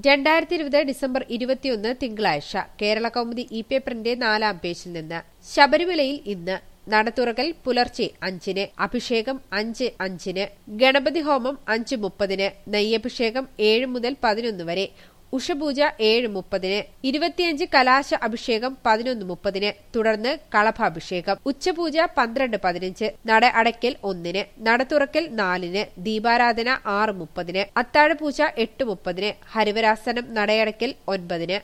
രണ്ടായിരത്തി ഇരുപത് ഡിസംബർ ഇരുപത്തിയൊന്ന് തിങ്കളാഴ്ച കേരള കൗമുദി ഇ പേപ്പറിന്റെ നാലാം പേജിൽ നിന്ന് ശബരിമലയിൽ ഇന്ന് നടത്തുറക്കൽ പുലർച്ചെ അഞ്ചിന് അഭിഷേകം അഞ്ച് അഞ്ചിന് ഗണപതി ഹോമം അഞ്ച് മുപ്പതിന് നെയ്യഭിഷേകം ഏഴ് മുതൽ പതിനൊന്ന് വരെ ഉഷപൂജ ഏഴ് മുപ്പതിന് ഇരുപത്തിയഞ്ച് കലാശ അഭിഷേകം പതിനൊന്ന് മുപ്പതിന് തുടർന്ന് കളഭാഭിഷേകം ഉച്ചപൂജ പന്ത്രണ്ട് പതിനഞ്ച് നട അടയ്ക്കൽ ഒന്നിന് നട തുറക്കൽ നാലിന് ദീപാരാധന ആറ് മുപ്പതിന് അത്താഴപൂജ എട്ട് മുപ്പതിന് ഹരിവരാസനം നടയടയ്ക്കൽ ഒൻപതിന്